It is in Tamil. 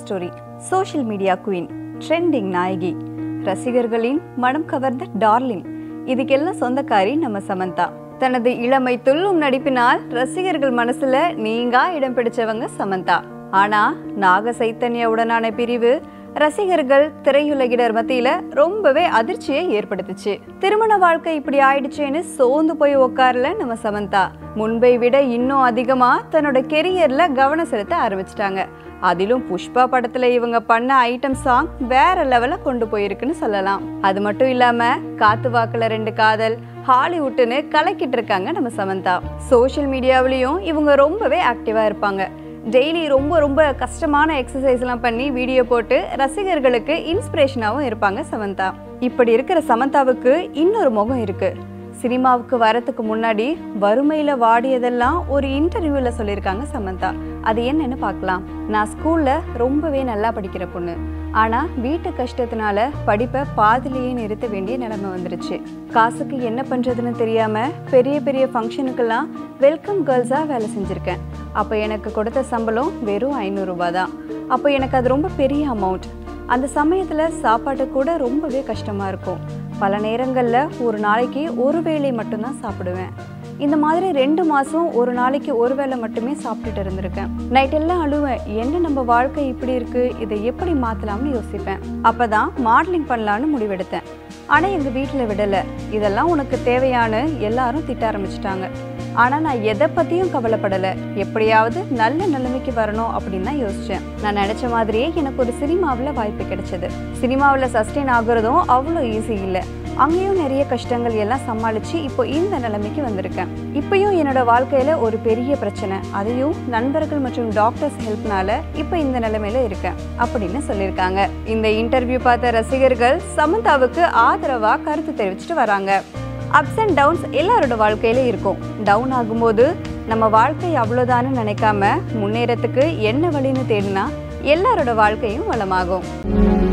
story social media queen trending நாயகி ரசிகர்களின் மனம் கவர்ந்த டார்லிங் இதுக்கெல்லாம் சொந்தக்காரி நம்ம சமந்தா தனது இளமை துள்ளும் நடிப்பினால் ரசிகர்கள் மனசுல நீங்கா இடம் பிடிச்சவங்க சமந்தா ஆனா நாக சைத்தன்யாவுடனான பிரிவு ரசிகர்கள் திரையுலகினர் மத்தியில ரொம்பவே அதிர்ச்சியை ஏற்படுத்துச்சு திருமண வாழ்க்கை இப்படி ஆயிடுச்சேன்னு சோர்ந்து போய் உட்காரல நம்ம சமந்தா முன்பை விட இன்னும் அதிகமா தன்னோட கெரியர்ல கவனம் செலுத்த ஆரம்பிச்சிட்டாங்க அதிலும் புஷ்பா படத்துல இவங்க பண்ண ஐட்டம் சாங் வேற லெவல்ல கொண்டு போயிருக்குன்னு சொல்லலாம் அது மட்டும் இல்லாம காத்து வாக்குல ரெண்டு காதல் ஹாலிவுட்னு கலக்கிட்டு இருக்காங்க நம்ம சமந்தா சோஷியல் மீடியாவிலையும் இவங்க ரொம்பவே ஆக்டிவா இருப்பாங்க டெய்லி ரொம்ப ரொம்ப கஷ்டமான எக்ஸசைஸ்லாம் பண்ணி வீடியோ போட்டு ரசிகர்களுக்கு இன்ஸ்பிரேஷனாகவும் இருப்பாங்க சமந்தா இப்படி இருக்கிற சமந்தாவுக்கு இன்னொரு முகம் இருக்கு சினிமாவுக்கு வரத்துக்கு முன்னாடி வறுமையில வாடியதெல்லாம் ஒரு இன்டர்வியூல சொல்லியிருக்காங்க சமந்தா அது என்னன்னு பார்க்கலாம் நான் ஸ்கூல்ல ரொம்பவே நல்லா படிக்கிற பொண்ணு ஆனா வீட்டு கஷ்டத்தினால படிப்பை பாதிலேயே நிறுத்த வேண்டிய நிலைமை வந்துருச்சு காசுக்கு என்ன பண்றதுன்னு தெரியாம பெரிய பெரிய ஃபங்க்ஷனுக்கெல்லாம் வெல்கம் கேர்ள்ஸா வேலை செஞ்சிருக்கேன் அப்போ எனக்கு கொடுத்த சம்பளம் வெறும் ஐநூறுரூபா தான் அப்போ எனக்கு அது ரொம்ப பெரிய அமௌண்ட் அந்த சமயத்தில் சாப்பாட்டு கூட ரொம்பவே கஷ்டமாக இருக்கும் பல நேரங்களில் ஒரு நாளைக்கு ஒரு வேளை மட்டும்தான் சாப்பிடுவேன் இந்த மாதிரி ரெண்டு மாதம் ஒரு நாளைக்கு ஒரு வேளை மட்டுமே சாப்பிட்டுட்டு இருந்திருக்கேன் நைட் எல்லாம் அழுவேன் என்ன நம்ம வாழ்க்கை இப்படி இருக்கு இதை எப்படி மாற்றலாம்னு யோசிப்பேன் அப்போ தான் மாடலிங் பண்ணலான்னு முடிவெடுத்தேன் ஆனால் எங்கள் வீட்டில் விடலை இதெல்லாம் உனக்கு தேவையான்னு எல்லாரும் திட்ட ஆரம்பிச்சிட்டாங்க ஆனால் நான் எதை பற்றியும் கவலைப்படலை எப்படியாவது நல்ல நிலைமைக்கு வரணும் அப்படின்னு தான் யோசித்தேன் நான் நினச்ச மாதிரியே எனக்கு ஒரு சினிமாவில் வாய்ப்பு கிடைச்சது சினிமாவில் சஸ்டெயின் ஆகுறதும் அவ்வளோ ஈஸி இல்லை அங்கேயும் நிறைய கஷ்டங்கள் எல்லாம் சமாளித்து இப்போ இந்த நிலைமைக்கு வந்திருக்கேன் இப்பயும் என்னோட வாழ்க்கையில் ஒரு பெரிய பிரச்சனை அதையும் நண்பர்கள் மற்றும் டாக்டர்ஸ் ஹெல்ப்னால இப்போ இந்த நிலைமையில இருக்கேன் அப்படின்னு சொல்லியிருக்காங்க இந்த இன்டர்வியூ பார்த்த ரசிகர்கள் சமந்தாவுக்கு ஆதரவாக கருத்து தெரிவிச்சிட்டு வராங்க அப்ஸ் அண்ட் டவுன்ஸ் எல்லாரோட வாழ்க்கையில இருக்கும் டவுன் ஆகும்போது நம்ம வாழ்க்கை அவ்வளோதான்னு நினைக்காம முன்னேறத்துக்கு என்ன வழின்னு தேடினா எல்லாரோட வாழ்க்கையும் வளமாகும்